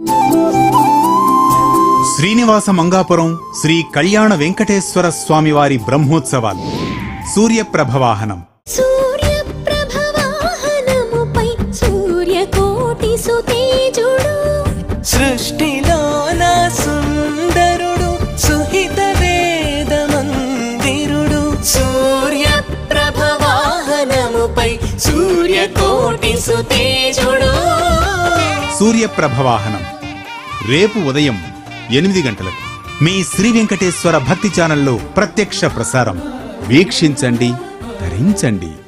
శ్రీనివాస మంగాపురం శ్రీ కళ్యాణ వెంకటేశ్వర స్వామివారి బ్రహ్మోత్సవాలు సూర్యప్రభ వాహనం సూర్యప్రభవాహనముపై సూర్యకోటి సుతేజుడు సృష్టిలోన సుందరుడు సుహిత వేద మందిరుడు సూర్యప్రభవాహనముపై సూర్యకోటి సుతేజుడు సూర్యప్రభ వాహనం రేపు ఉదయం ఎనిమిది గంటలకు మీ శ్రీ వెంకటేశ్వర భక్తి ఛానల్లో ప్రత్యక్ష ప్రసారం వీక్షించండి ధరించండి